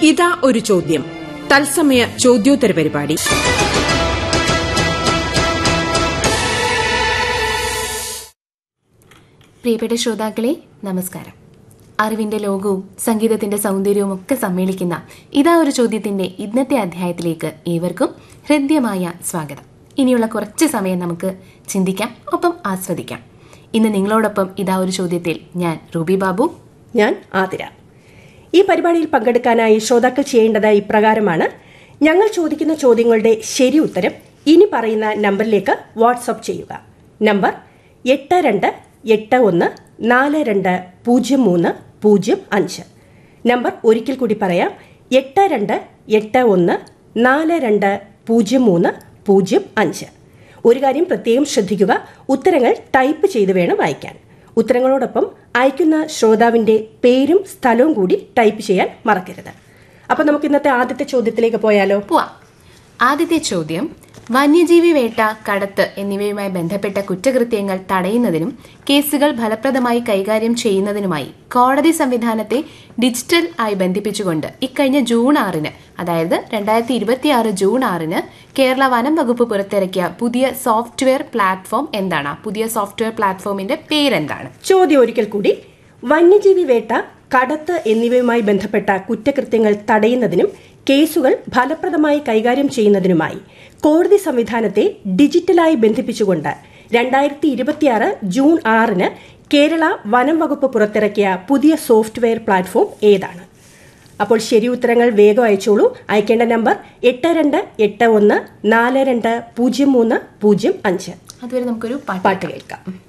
ഇതാ ഒരു ചോദ്യം തത്സമയ ചോദ്യോത്തര പരിപാടി പ്രിയപ്പെട്ട ശ്രോതാക്കളെ നമസ്കാരം അറിവിന്റെ ലോകവും സംഗീതത്തിന്റെ സൗന്ദര്യവും ഒക്കെ സമ്മേളിക്കുന്ന ഇതാ ഒരു ചോദ്യത്തിന്റെ ഇന്നത്തെ അധ്യായത്തിലേക്ക് ഏവർക്കും ഹൃദ്യമായ സ്വാഗതം ഇനിയുള്ള കുറച്ച് സമയം നമുക്ക് ചിന്തിക്കാം ഒപ്പം ആസ്വദിക്കാം ഇന്ന് നിങ്ങളോടൊപ്പം ഇതാ ഒരു ചോദ്യത്തിൽ ഞാൻ റൂബി ബാബു ഞാൻ ആതിര ഈ പരിപാടിയിൽ പങ്കെടുക്കാനായി ശ്രോതാക്കൾ ചെയ്യേണ്ടത് ഇപ്രകാരമാണ് ഞങ്ങൾ ചോദിക്കുന്ന ചോദ്യങ്ങളുടെ ശരി ഉത്തരം ഇനി പറയുന്ന നമ്പറിലേക്ക് വാട്സപ്പ് ചെയ്യുക നമ്പർ എട്ട് രണ്ട് എട്ട് ഒന്ന് നാല് രണ്ട് പൂജ്യം മൂന്ന് പൂജ്യം അഞ്ച് നമ്പർ ഒരിക്കൽ കൂടി പറയാം എട്ട് രണ്ട് എട്ട് ഒന്ന് നാല് രണ്ട് പൂജ്യം മൂന്ന് പൂജ്യം അഞ്ച് ഒരു കാര്യം പ്രത്യേകം ശ്രദ്ധിക്കുക ഉത്തരങ്ങൾ ടൈപ്പ് ചെയ്ത് വേണം അയക്കാൻ ഉത്തരങ്ങളോടൊപ്പം അയക്കുന്ന ശ്രോതാവിന്റെ പേരും സ്ഥലവും കൂടി ടൈപ്പ് ചെയ്യാൻ മറക്കരുത് അപ്പൊ നമുക്ക് ഇന്നത്തെ ആദ്യത്തെ ചോദ്യത്തിലേക്ക് പോയാലോ പോവാം ആദ്യത്തെ ചോദ്യം വന്യജീവി വേട്ട കടത്ത് എന്നിവയുമായി ബന്ധപ്പെട്ട കുറ്റകൃത്യങ്ങൾ തടയുന്നതിനും കേസുകൾ ഫലപ്രദമായി കൈകാര്യം ചെയ്യുന്നതിനുമായി കോടതി സംവിധാനത്തെ ഡിജിറ്റൽ ആയി ബന്ധിപ്പിച്ചുകൊണ്ട് ഇക്കഴിഞ്ഞ ജൂൺ ആറിന് അതായത് രണ്ടായിരത്തി ഇരുപത്തിയാറ് ജൂൺ ആറിന് കേരള വനം വകുപ്പ് പുറത്തിറക്കിയ പുതിയ സോഫ്റ്റ്വെയർ പ്ലാറ്റ്ഫോം എന്താണ് ആ പുതിയ സോഫ്റ്റ്വെയർ പ്ലാറ്റ്ഫോമിന്റെ പേരെന്താണ് ചോദ്യം ഒരിക്കൽ കൂടി വന്യജീവി വേട്ട കടത്ത് എന്നിവയുമായി ബന്ധപ്പെട്ട കുറ്റകൃത്യങ്ങൾ തടയുന്നതിനും കേസുകൾ ഫലപ്രദമായി കൈകാര്യം ചെയ്യുന്നതിനുമായി കോടതി സംവിധാനത്തെ ഡിജിറ്റലായി ബന്ധിപ്പിച്ചുകൊണ്ട് രണ്ടായിരത്തി ഇരുപത്തിയാറ് ജൂൺ ആറിന് കേരള വനം വകുപ്പ് പുറത്തിറക്കിയ പുതിയ സോഫ്റ്റ്വെയർ പ്ലാറ്റ്ഫോം ഏതാണ് അപ്പോൾ ശരി ഉത്തരങ്ങൾ വേഗം അയച്ചോളൂ അയക്കേണ്ട നമ്പർ എട്ട് രണ്ട് എട്ട് ഒന്ന് നാല് രണ്ട് പൂജ്യം മൂന്ന് പൂജ്യം അഞ്ച് അതുവരെ നമുക്കൊരു പാട്ട് പാട്ട് കേൾക്കാം